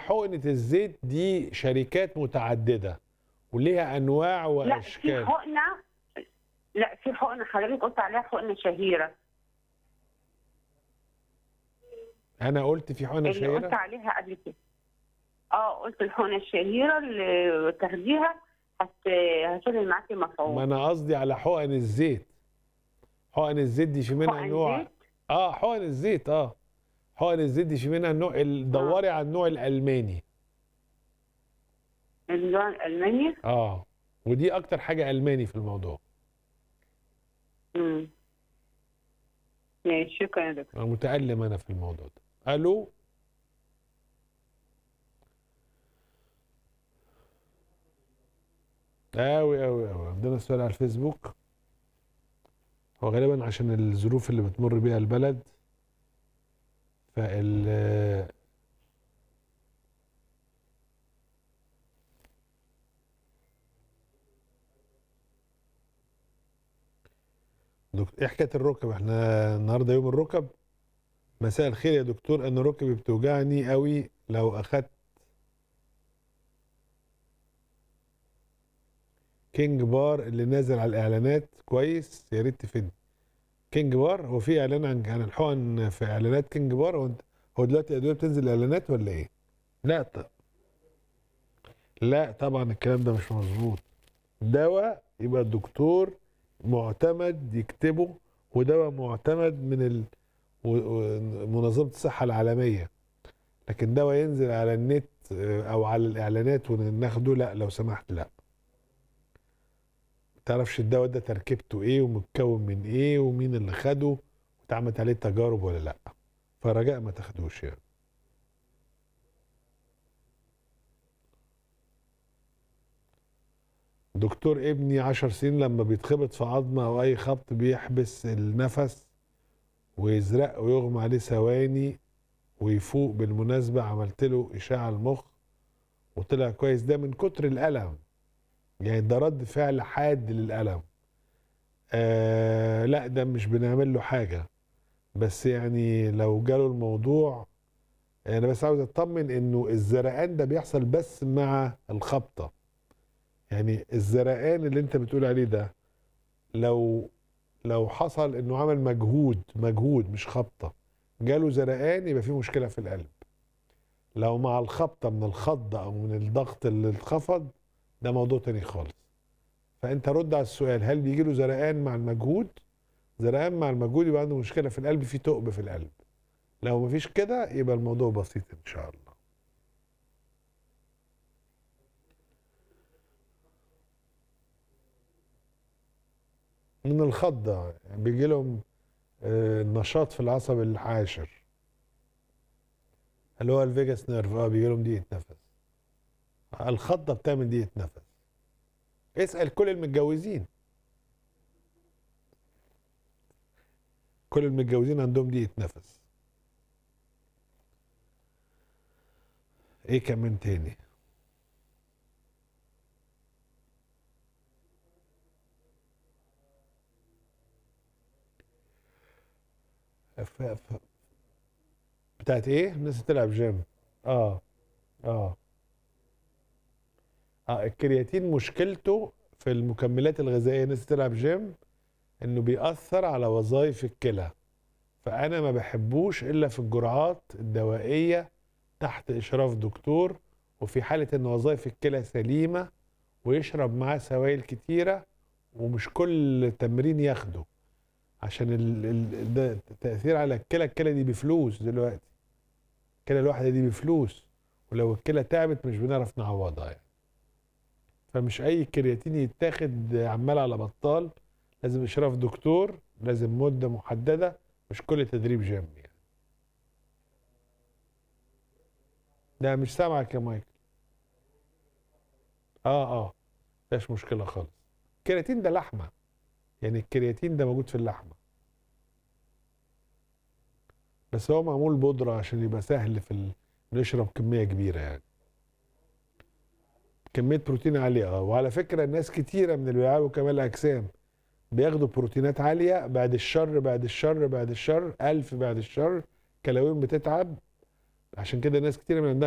حقنه الزيت دي شركات متعدده وليها انواع لا في واشكال حقنه لا في حقنه حضرتك قلت عليها حقنه شهيره انا قلت في حقنه اللي قلت شهيره عليها قبل كده اه قلت الحقنه الشهيره اللي تاخديها هت هتعمل معاكي ما مفعول انا قصدي على حقن الزيت حقن الزيت دي في منها حقن نوع زيت اه حقن الزيت اه حقن الزيت دي في منها النوع ال- دوري على النوع الالماني النوع الالماني اه ودي اكتر حاجه الماني في الموضوع امم ماشي شكرا يا دكتور انا متالم انا في الموضوع ده الو أوي أوي أوي عندنا سؤال على الفيسبوك هو غالبا عشان الظروف اللي بتمر بيها البلد فال دكتور ايه حكايه الركب احنا النهارده يوم الركب مساء الخير يا دكتور انا ركبي بتوجعني قوي لو اخدت كينج بار اللي نازل على الاعلانات كويس يا ريت تفيدني كينج بار هو في اعلان عن عن الحقن في اعلانات كينج بار هو انت هو دلوقتي الادويه بتنزل اعلانات ولا ايه؟ لا طب لا طبعا الكلام ده مش مظبوط دواء يبقى الدكتور معتمد يكتبه ودواء معتمد من ال... و- و- منظمه الصحه العالميه لكن دواء ينزل على النت آه، او على الاعلانات وناخده لا لو سمحت لا تعرفش الدواء ده تركيبته ايه ومتكون من ايه ومين اللي خده واتعملت عليه تجارب ولا لا فرجاء ما تاخدوش يعني دكتور ابني عشر سنين لما بيتخبط في عظمة أو أي خبط بيحبس النفس ويزرق ويغمى عليه ثواني ويفوق بالمناسبة عملت له إشاعة المخ وطلع كويس ده من كتر الألم يعني ده رد فعل حاد للألم آه لا ده مش بنعمل له حاجة بس يعني لو جاله الموضوع انا بس عاوز اطمن انه الزرقان ده بيحصل بس مع الخبطة يعني الزرقان اللي انت بتقول عليه ده لو لو حصل انه عمل مجهود مجهود مش خبطة جاله زرقان يبقى في مشكلة في القلب لو مع الخبطة من الخضة او من الضغط اللي اتخفض ده موضوع تاني خالص فانت رد على السؤال هل بيجي له زرقان مع المجهود زرقان مع المجهود يبقى عنده مشكله في القلب في ثقب في القلب لو مفيش كده يبقى الموضوع بسيط ان شاء الله من الخضه يعني بيجي لهم آه، نشاط في العصب العاشر اللي هو الفيجاس نيرف اه بيجي لهم ضيقه نفس الخضه بتعمل ضيقه نفس اسال كل المتجوزين كل المتجوزين عندهم ضيقه نفس ايه كمان تاني ف... ف... بتاعت ايه الناس بتلعب جيم اه اه اه الكرياتين مشكلته في المكملات الغذائيه الناس بتلعب جيم انه بيأثر على وظائف الكلى فانا ما بحبوش الا في الجرعات الدوائيه تحت اشراف دكتور وفي حاله ان وظائف الكلى سليمه ويشرب معاه سوائل كتيره ومش كل تمرين ياخده عشان ال... ال... ده التاثير على الكلى الكلى دي بفلوس دلوقتي الكلى الواحده دي بفلوس ولو الكلى تعبت مش بنعرف نعوضها يعني فمش اي كرياتين يتاخد عمال على بطال لازم اشراف دكتور لازم مده محدده مش كل تدريب جيم يعني لا مش سامعك يا مايكل اه اه مفيش مشكله خالص الكرياتين ده لحمه يعني الكرياتين ده موجود في اللحمه بس هو معمول بودره عشان يبقى سهل في ال... نشرب كميه كبيره يعني كميه بروتين عاليه اه وعلى فكره الناس كتيره من اللي بيلعبوا كمال اجسام بياخدوا بروتينات عاليه بعد الشر بعد الشر بعد الشر ألف بعد الشر كلاوين بتتعب عشان كده ناس كتيره من عندها